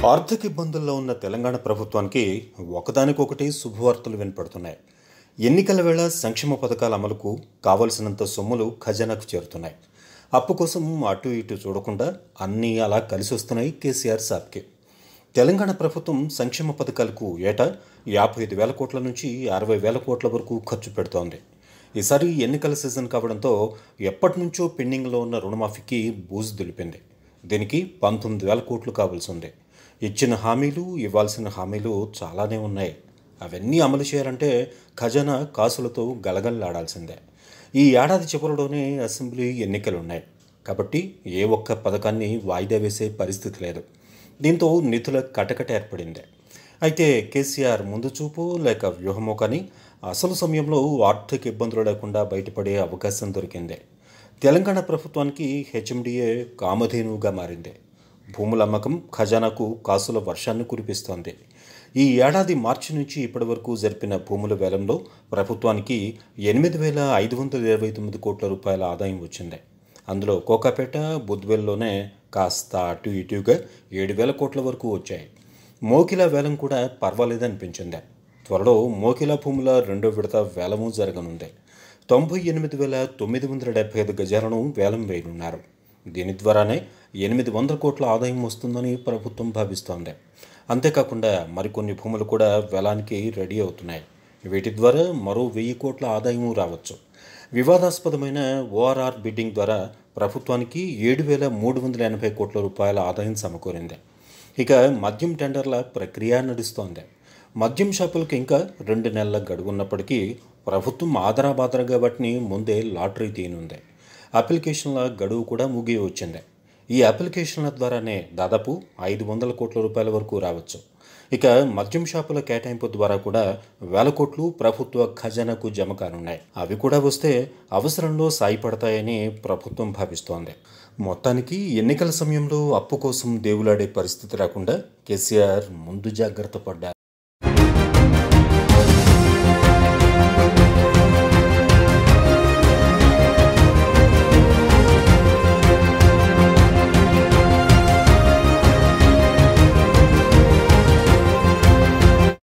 ఆర్థిక ఇబ్బందుల్లో ఉన్న తెలంగాణ ప్రభుత్వానికి ఒకదానికొకటి శుభవార్తలు వినపడుతున్నాయి ఎన్నికల వేళ సంక్షేమ పథకాల అమలుకు కావలసినంత సొమ్ములు ఖజానాకు చేరుతున్నాయి అప్పు కోసం అటు ఇటు చూడకుండా అన్నీ అలా కలిసి వస్తున్నాయి కేసీఆర్ సాబ్కి తెలంగాణ ప్రభుత్వం సంక్షేమ పథకాలకు ఏటా యాభై ఐదు వేల కోట్ల నుంచి అరవై వేల కోట్ల వరకు ఖర్చు పెడుతోంది ఈసారి ఎన్నికల సీజన్ కావడంతో ఎప్పటి నుంచో పెండింగ్లో ఉన్న రుణమాఫీకి బూజు దులిపింది దీనికి పంతొమ్మిది వేల కోట్లు కావాల్సి ఉంది ఇచ్చిన హామీలు ఇవ్వాల్సిన హామీలు చాలానే ఉన్నాయి అవన్నీ అమలు చేయాలంటే ఖజానా కాసులతో గలగలలాడాల్సిందే ఈ ఏడాది చివరిలోనే అసెంబ్లీ ఎన్నికలు ఉన్నాయి కాబట్టి ఏ ఒక్క పథకాన్ని వాయిదా వేసే పరిస్థితి లేదు దీంతో నిధుల కటకట ఏర్పడింది అయితే కేసీఆర్ ముందు చూపు లేక వ్యూహమో కానీ అసలు సమయంలో ఆర్థిక ఇబ్బందులు లేకుండా బయటపడే అవకాశం దొరికింది తెలంగాణ ప్రభుత్వానికి హెచ్ఎండిఏ కామధేనువుగా మారింది భూముల అమ్మకం ఖజానాకు కాసుల వర్షాన్ని కురిపిస్తోంది ఈ ఏడాది మార్చి నుంచి ఇప్పటి వరకు జరిపిన భూముల వేలంలో ప్రభుత్వానికి ఎనిమిది వేల ఐదు వందల ఇరవై తొమ్మిది కోట్ల రూపాయల ఆదాయం వచ్చింది అందులో కోకాపేట బుద్వేల్లోనే కాస్త అటు ఇటుగా ఏడు వేల కోట్ల వరకు వచ్చాయి మోకిలా వేలం కూడా పర్వాలేదనిపించింది త్వరలో మోకిలా భూముల రెండో విడత వేలము జరగనుంది తొంభై ఎనిమిది వేల తొమ్మిది వందల డెబ్బై ఐదు గజాలను వేలం వేయనున్నారు దీని ద్వారానే ఎనిమిది వందల కోట్ల ఆదాయం వస్తుందని ప్రభుత్వం భావిస్తోంది అంతేకాకుండా మరికొన్ని భూములు కూడా వేలానికి రెడీ అవుతున్నాయి వీటి ద్వారా మరో వెయ్యి కోట్ల ఆదాయం రావచ్చు వివాదాస్పదమైన ఓఆర్ఆర్ బిడ్డింగ్ ద్వారా ప్రభుత్వానికి ఏడు వేల మూడు వందల ఎనభై కోట్ల రూపాయల ఆదాయం సమకూరింది ఇక మద్యం టెండర్ల ప్రక్రియ నడుస్తోంది మద్యం షాపులకు ఇంకా రెండు నెలల గడువు ఉన్నప్పటికీ ప్రభుత్వం ఆదరాబాదరగా వాటిని ముందే లాటరీ తీయనుంది అప్లికేషన్ల గడువు కూడా ముగి వచ్చింది ఈ అప్లికేషన్ల ద్వారానే దాదాపు ఐదు వందల కోట్ల రూపాయల వరకు రావచ్చు ఇక మద్యం షాపుల కేటాయింపు ద్వారా కూడా వేల కోట్లు ప్రభుత్వ ఖజానాకు జమ కానున్నాయి అవి కూడా వస్తే అవసరంలో సాయపడతాయని ప్రభుత్వం భావిస్తోంది మొత్తానికి ఎన్నికల సమయంలో అప్పు కోసం దేవులాడే పరిస్థితి రాకుండా కేసీఆర్ ముందు జాగ్రత్త పడ్డారు